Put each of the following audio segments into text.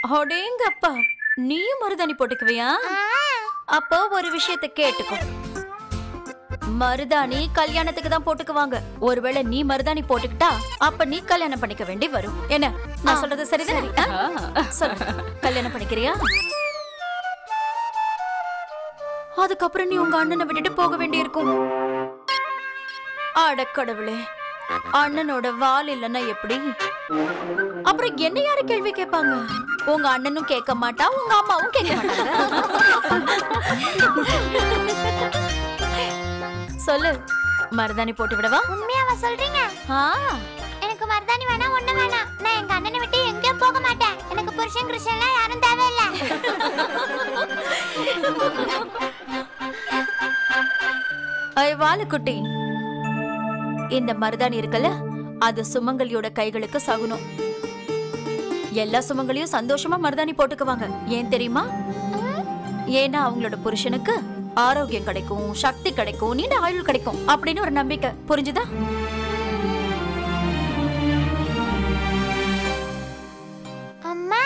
அடேங்கப்பா நீயும் மருதாணி போட்டுக்குவியா அப்போ ஒரு விஷயத்த கேட்டுக்கோ மருதாணி கல்யாணத்துக்கு தான் போட்டுக்குவாங்க ஒருவேளை நீ மருதாணி போட்டுக்கிட்டா அப்ப நீ கல்யாணம் பண்ணிக்க வேண்டி வரும் என்ன நான் சொல்றது சரிதான் சொல்லு கல்யாணம் பண்ணிக்கிறியா அதுக்கப்புறம் நீ உங்க அண்ணனை விட்டுட்டு போக வேண்டியிருக்கும் அடக்கடவுளே அண்ணனோட வால் இல்லைன்னா எப்படி அப்புறம் என்ன யாரு கேள்வி கேட்பாங்க உங்க அண்ணனும் கேட்க மாட்டா உங்க அம்மாவும் கேட்க மாட்டாங்க சொல்லு மருதாணி போட்டு விடவா உண்மையாவா சொல்றீங்க ஆ எனக்கு மருதாணி வேணாம் ஒண்ணு வேணாம் நான் எங்க அண்ணனை விட்டு எங்கேயும் போக மாட்டேன் எனக்கு புருஷன் கிருஷ்ணன்லாம் யாரும் தேவையில்ல ஐ வாலுக்குட்டி இந்த மருதாணி இருக்குல்ல அது சுமங்கலியோட கைகளுக்கு சகுனம் எல்லா சுமங்கலியும் சந்தோஷமா மருதாணி போட்டுக்குவாங்க ஏன் தெரியுமா ஏன்னா அவங்களோட புருஷனுக்கு ஆரோக்கியம் கிடைக்கும் சக்தி கிடைக்கும் நீண்ட ஆயுள் கிடைக்கும் அப்படின்னு ஒரு நம்பிக்கை புரிஞ்சுதா அம்மா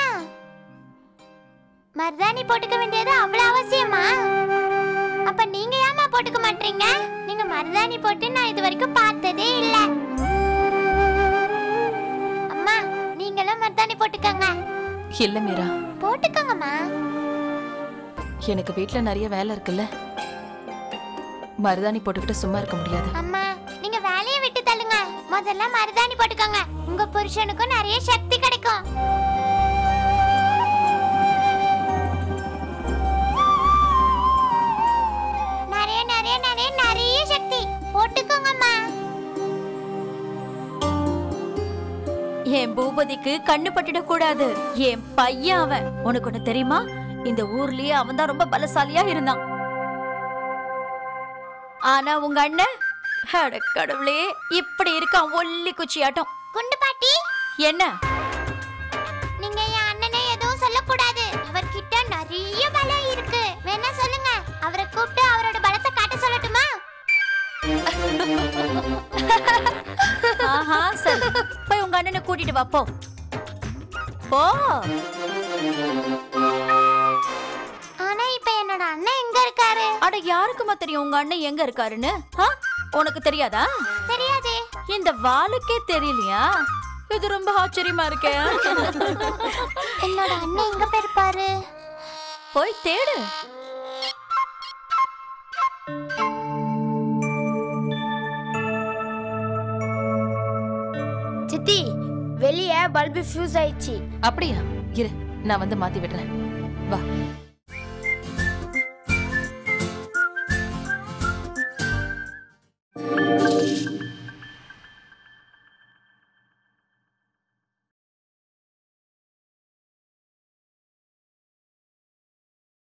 மருதாணி போட்டுக்க வேண்டியது அவ்வளவு அவசியமா அப்ப நீங்க ஏமா போட்டுக்க மாட்டீங்க நீங்க மருதாணி போட்டு நான் இது வரைக்கும் பார்த்ததே இல்ல அம்மா நீங்களும் மருதாணி போட்டுக்கங்க இல்ல மீரா போட்டுக்கோங்கம்மா எனக்கு வீட்ல நிறைய வேலை இருக்குல்ல மருதாணி போட்டுக்கிட்டு சும்மா இருக்க முடியாது அம்மா நீங்க வேலையை விட்டு தள்ளுங்க முதல்ல மருதாணி போட்டுக்கோங்க உங்க புருஷனுக்கும் நிறைய சக்தி கிடைக்கும் நிறைய நிறைய நிறைய நிறைய சக்தி போட்டுக்கோங்கம்மா என் பூபதிக்கு கண்ணு பட்டுடக் கூடாது என் பையன் அவன் உனக்கு ஒண்ணு தெரியுமா இந்த ஊர்லயே அவன் தான் ரொம்ப பலசாலியா இருந்தான் ஆனா உங்க அண்ணன் அட கடவுளே இப்படி இருக்கான் ஒல்லி குச்சியாட்டம் குண்டு பாட்டி என்ன நீங்க என் அண்ணனை எதுவும் சொல்லக்கூடாது அவர்கிட்ட நிறைய பலம் இருக்கு வேணா சொல்லுங்க அவரை கூப்பிட்டு அவரோட பலத்தை காட்ட சொல்லட்டுமா ஆஹா சரி போய் உங்க அண்ணனை கூட்டிட்டு வா போ போ ஆனா இப்ப என்னோட அண்ணன் எங்க இருக்காரு அட யாருக்குமா தெரியும் உங்க அண்ணன் எங்க இருக்காருன்னு ஆ? உனக்கு தெரியாதா தெரியாதே இந்த வாளுக்கே தெரியலையா இது ரொம்ப ஆச்சரியமா இருக்கே என்னோட அண்ணன் எங்க போயிருப்பாரு போய் தேடு சித்தி வெளியே பல்பு ஃபியூஸ் ஆயிடுச்சு அப்படியா இரு நான் வந்து மாத்தி விடுறேன் வா